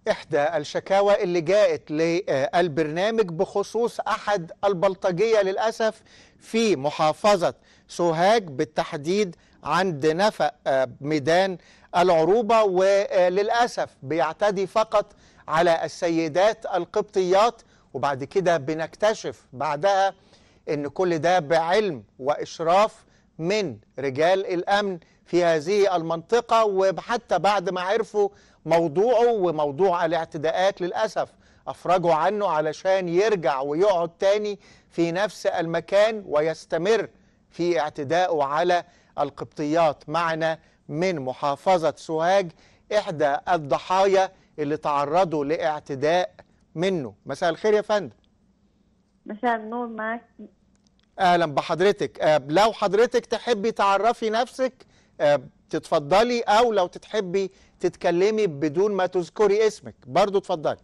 إحدى الشكاوى اللي جاءت للبرنامج بخصوص أحد البلطجية للأسف في محافظة سوهاج بالتحديد عند نفق ميدان العروبة وللأسف بيعتدي فقط على السيدات القبطيات وبعد كده بنكتشف بعدها ان كل ده بعلم واشراف من رجال الامن في هذه المنطقه وحتى بعد ما عرفوا موضوعه وموضوع الاعتداءات للاسف افرجوا عنه علشان يرجع ويقعد تاني في نفس المكان ويستمر في اعتدائه على القبطيات معنا من محافظه سوهاج احدى الضحايا اللي تعرضوا لاعتداء منه مساء الخير يا فندم مساء النور معاك اهلا بحضرتك آه، لو حضرتك تحبي تعرفي نفسك آه، تتفضلي او لو تتحبي تتكلمي بدون ما تذكري اسمك برضو اتفضلي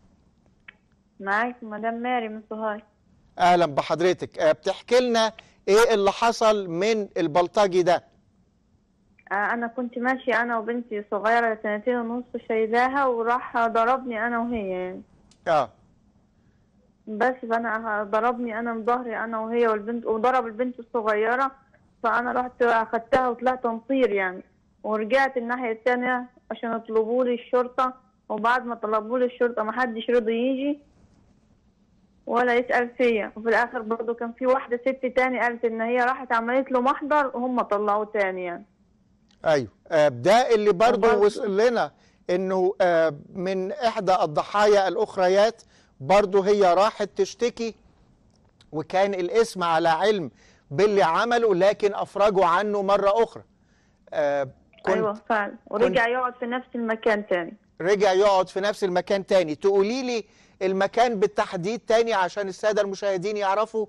معاك مدام ماري من سوهاج اهلا بحضرتك آه، بتحكي لنا ايه اللي حصل من البلطجي ده آه، انا كنت ماشيه انا وبنتي صغيره سنتين ونص شايلاها وراح ضربني انا وهي يعني اه بس فانا ضربني انا من ظهري انا وهي والبنت وضرب البنت الصغيره فانا رحت اخدتها وطلعت نطير يعني ورجعت الناحيه التانية عشان يطلبوا لي الشرطه وبعد ما طلبوا لي الشرطه ما حدش رضي يجي ولا يسال فيا وفي الاخر برضه كان في واحده ست تاني قالت ان هي راحت عملت له محضر وهم طلعوه تاني يعني ايوه آه، ده اللي برضو وبرضو- وصل لنا انه آه، من احدى الضحايا الاخريات برضو هي راحت تشتكي وكان الاسم على علم باللي عمله لكن افرجوا عنه مرة اخرى آه، كنت ايوه فعلا ورجع يقعد في نفس المكان تاني رجع يقعد في نفس المكان تاني تقولي لي المكان بالتحديد تاني عشان السادة المشاهدين يعرفوا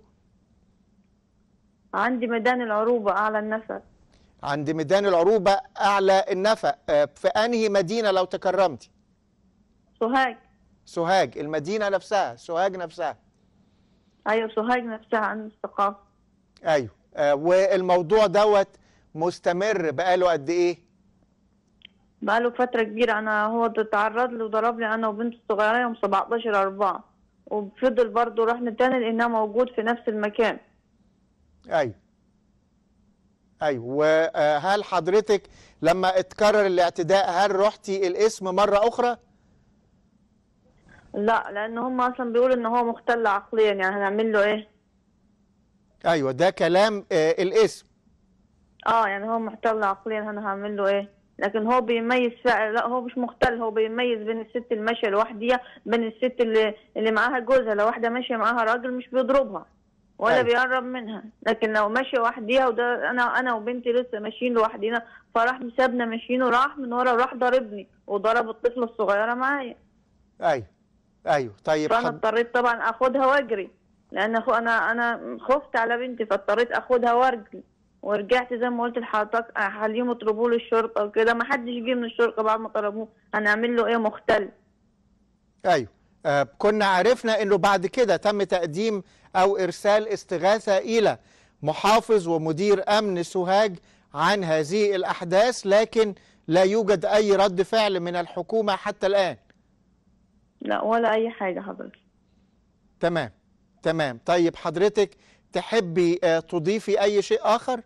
عندي ميدان العروبه اعلى النفق عند ميدان العروبة أعلى النفق آه، في أنهي مدينة لو تكرمتي سوهاج سوهاج المدينة نفسها سوهاج نفسها ايوه سوهاج نفسها عن الثقافه أيوه آه، والموضوع دوت مستمر بقاله قد إيه بقاله فتره كبيره انا هو تعرض لي وضرب لي انا وبنتي الصغيره يوم 17 4 وفضل برضه رحنا تاني لانها موجود في نفس المكان أيوه أيوه وهل حضرتك لما اتكرر الاعتداء هل رحتي الاسم مرة أخرى؟ لا لان هم اصلا بيقولوا ان هو مختل عقليا يعني هنعمل له ايه أيوه ده كلام آه، الاسم اه يعني هو محتل عقليا انا هعمل له ايه لكن هو بيميز فعلا لا هو مش مختل هو بيميز بين الست اللي ماشيه لوحديها بين الست اللي اللي معاها جوزها لو واحده ماشيه معاها راجل مش بيضربها ولا أيوة. بيقرب منها لكن لو ماشيه وحديها وده انا انا وبنتي لسه ماشيين لوحدينا فراح مسابنا ماشيين وراح من ورا وراح ضربني وضرب الطفله الصغيره معايا أيوه أيوه طيب فانا حض... اضطريت طبعا اخدها واجري لان أخو- انا انا خفت على بنتي فاضطريت اخدها واجري ورجعت زي ما قلت لحضرتك اخليهم يطلبوا لي الشرطه وكده ما حدش جه من الشرطه بعد ما طلبوه هنعمل له ايه مختل ايوه آه كنا عرفنا انه بعد كده تم تقديم او ارسال استغاثه الى محافظ ومدير امن سوهاج عن هذه الاحداث لكن لا يوجد اي رد فعل من الحكومه حتى الان لا ولا اي حاجه حضرتك تمام تمام طيب حضرتك تحبي آه تضيفي اي شيء اخر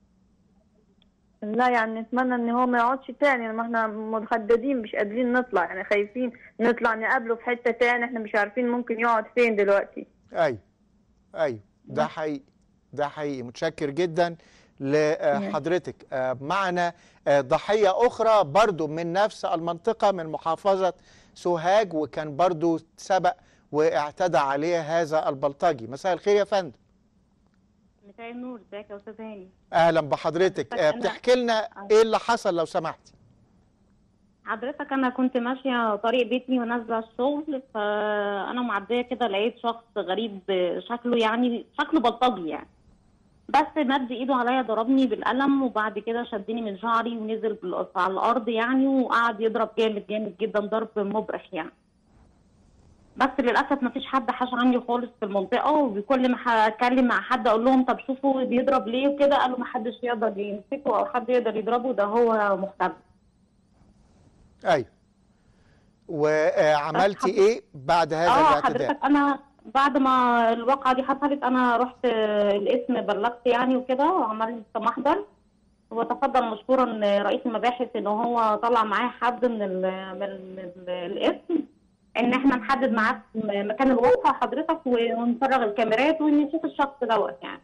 لا يعني نتمنى ان هو ما يقعدش تاني ما احنا متخددين مش قادرين نطلع يعني خايفين نطلع نقابله في حته تاني احنا مش عارفين ممكن يقعد فين دلوقتي ايوه ايوه ده حقيقي ده حقيقي متشكر جدا لحضرتك آه، معنا آه، ضحية أخرى برضو من نفس المنطقة من محافظة سوهاج وكان برضو سبق واعتدى عليه هذا البلطجي مساء الخير يا فندم مساء النور ازيك يا استاذ هاني أهلا بحضرتك آه، أنا- بتحكي لنا إيه اللي حصل لو سمحتي حضرتك انا كنت ماشيه طريق بيتي ونازله الشغل فانا معديه كده لقيت شخص غريب شكله يعني شكله بلطجي يعني بس مد ايده عليا ضربني بالقلم وبعد كده شدني من شعري ونزل بال- على الارض يعني وقعد يضرب جامد جامد جدا ضرب مبرح يعني بس للاسف ما فيش حد حاش عني خالص في المنطقه وكل ما اتكلم مع حد اقول لهم طب شوفوا بيضرب ليه وكده قالوا ما حدش يقدر يمسكه او حد يقدر يضربه ده هو مختل أيوه وعملتي ايه بعد هذا اه الاعتداء حضرتك انا بعد ما الواقعه دي حصلت انا رحت آه، القسم بلغت يعني وكده وعملت محضر وتفضل مشكورا رئيس المباحث ان هو طلع معاه حد من ال من, ال- من ال- القسم ان احنا نحدد معاه م- مكان الوقفه حضرتك ونفرغ الكاميرات ونشوف الشخص دوت يعني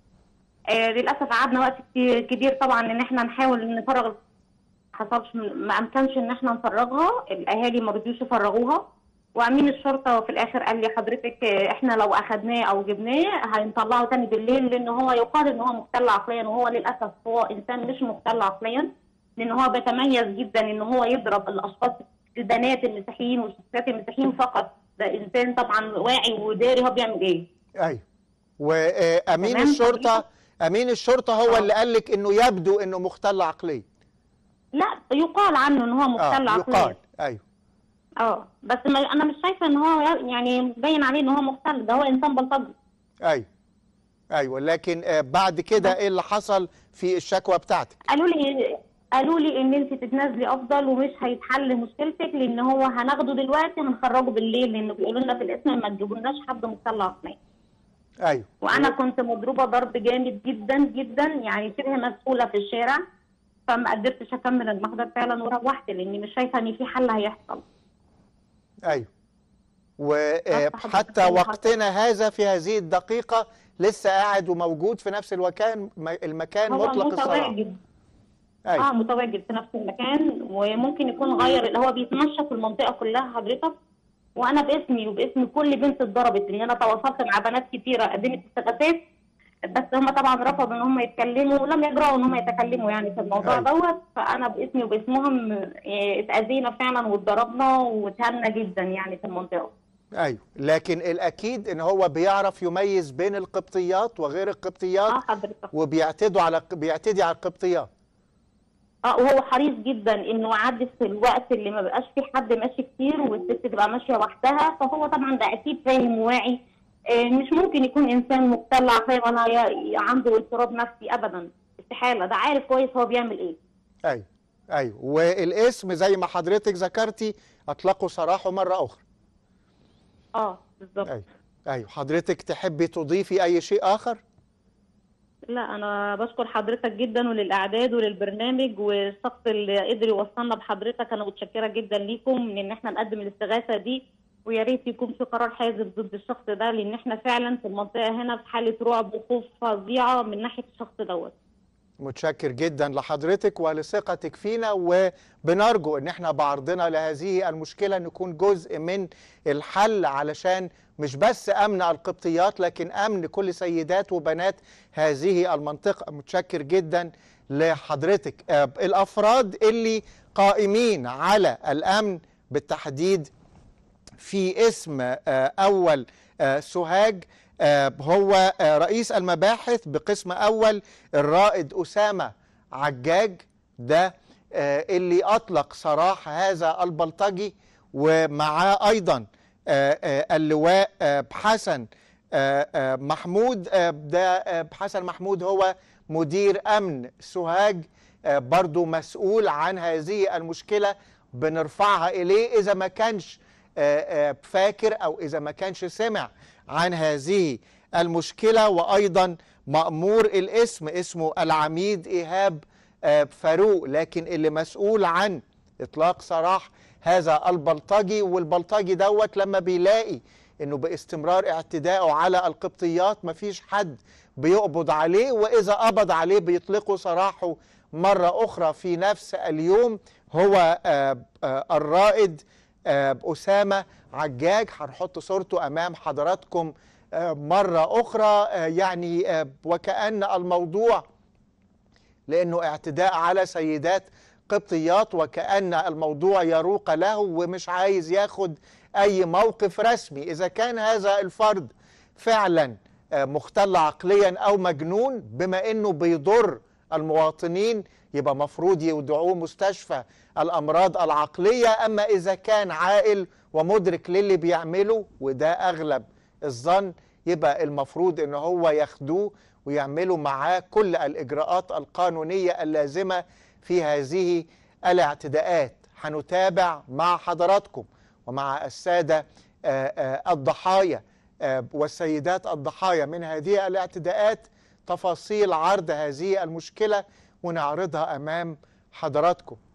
آه للاسف قعدنا وقت كتير- كبير طبعا ان احنا نحاول نفرغ ما حصلش ما امكنش ان احنا نفرغها الاهالي ما رضيوش يفرغوها وامين الشرطه في الاخر قال لي حضرتك آه، احنا لو اخدناه او جبناه هنطلعه تاني بالليل لان هو يقال ان هو مختل عقليا وهو للاسف هو انسان مش مختل عقليا لان هو بيتميز جدا ان هو يضرب الاشخاص البنات المسيحيين والشخصيات المسيحيين فقط ده انسان طبعا واعي وداري هو بيعمل ايه ايوه وامين تمام، الشرطه امين الشرطه هو آه. اللي قال لك انه يبدو انه مختل عقليا لا يقال عنه ان هو مختل اه عقليا يقال ايوه اه بس ما انا مش شايفه ان هو يعني باين عليه ان هو مختل ده هو انسان بلطجي ايوه ايوه لكن آه، بعد كده ايه اللي حصل في الشكوى بتاعتك قالوا لي قالوا لي ان انت تتنازلي افضل ومش هيتحل مشكلتك لان هو هناخده دلوقتي هنخرجه بالليل لان بيقولوا لنا في الاسم ما تجيبولناش حد مختل عقليا ايوه وانا كنت مضروبه ضرب جامد جدا جدا يعني شبه مسؤوله في الشارع فما قدرتش اكمل المحضر فعلا وروحت لاني مش شايفه ان في حل هيحصل ايوه حضرتك وحتى اللي وقتنا هذا في هذه الدقيقة لسه قاعد وموجود في نفس المكان المكان هو مطلق الصراحة متواجد أيوة. اه متواجد في نفس المكان وممكن يكون غير اللي هو بيتمشى في المنطقه كلها حضرتك وانا باسمي وباسم كل بنت اتضربت لان انا تواصلت مع بنات كتيره قدمت استغاثات بس هم طبعا رفضوا ان هم يتكلموا ولم يجرؤوا ان هم يتكلموا يعني في الموضوع أيوة. دوت فانا باسمي وباسمهم آه، اتاذينا فعلا واتضربنا واتهنا جدا يعني في المنطقه أيوة لكن الأكيد إن هو بيعرف يميز بين القبطيات وغير القبطيات اه حضرتك وبيعتدوا على بيعتدي على القبطيات اه وهو حريص جدا انه يعدي في الوقت اللي ما بقاش فيه حد ماشي كتير والست تبقى ماشيه وحدها فهو طبعا ده اكيد فاهم وواعي آه، مش ممكن يكون انسان مبتلع عقليا ولا ي- عنده اضطراب نفسي ابدا استحاله ده عارف كويس هو بيعمل ايه أيوة أيوة والاسم زي ما حضرتك ذكرتي أطلقوا سراحه مرة أخرى اه بالظبط أيوة أيوة حضرتك تحبي تضيفي أي شيء آخر؟ لا انا بشكر حضرتك جدا وللاعداد وللبرنامج والشخص اللي قدر يوصلنا بحضرتك انا متشكره جدا ليكم من ان احنا نقدم الاستغاثه دي ويا ريت يكون في قرار حازم ضد الشخص ده لان احنا فعلا في المنطقه هنا في حاله رعب وخوف فظيعه من ناحيه الشخص دوت متشكر جدا لحضرتك ولثقتك فينا وبنرجو ان احنا بعرضنا لهذه المشكله نكون جزء من الحل علشان مش بس امن القبطيات لكن امن كل سيدات وبنات هذه المنطقه متشكر جدا لحضرتك آه، الافراد اللي قائمين على الامن بالتحديد في اسم آه، اول آه، سوهاج آه، هو آه، رئيس المباحث بقسم اول الرائد اسامه عجاج ده آه، اللي اطلق سراح هذا البلطجي ومعاه ايضا آه، آه، اللواء آه، حسن آه، آه، محمود آه، ده آه، حسن محمود هو مدير امن سوهاج آه، برضو مسؤول عن هذه المشكله بنرفعها اليه اذا ما كانش آه، آه، فاكر او اذا ما كانش سمع عن هذه المشكله وايضا مامور الاسم اسمه العميد ايهاب آه، فاروق لكن اللي مسؤول عن اطلاق سراح هذا البلطجي والبلطجي دوت لما بيلاقي انه باستمرار اعتدائه على القبطيات مفيش حد بيقبض عليه واذا قبض عليه بيطلقوا سراحه مره اخرى في نفس اليوم هو آه، آه، الرائد آه، أسامة عجاج هنحط صورته أمام حضراتكم آه، مرة أخرى آه، يعني آه، وكأن الموضوع لأنه اعتداء على سيدات قبطيات وكأن الموضوع يروق له ومش عايز ياخد أي موقف رسمي إذا كان هذا الفرد فعلا آه، مختل عقليا أو مجنون بما أنه بيضر المواطنين يبقى مفروض يودعوه مستشفى الأمراض العقلية أما إذا كان عاقل ومدرك للي بيعمله وده أغلب الظن يبقى المفروض ان هو ياخدوه ويعملوا معاه كل الاجراءات القانونيه اللازمه في هذه الاعتداءات هنتابع مع حضراتكم ومع السادة آه، آه، الضحايا آه، والسيدات الضحايا من هذه الاعتداءات تفاصيل عرض هذه المشكلة ونعرضها أمام حضراتكم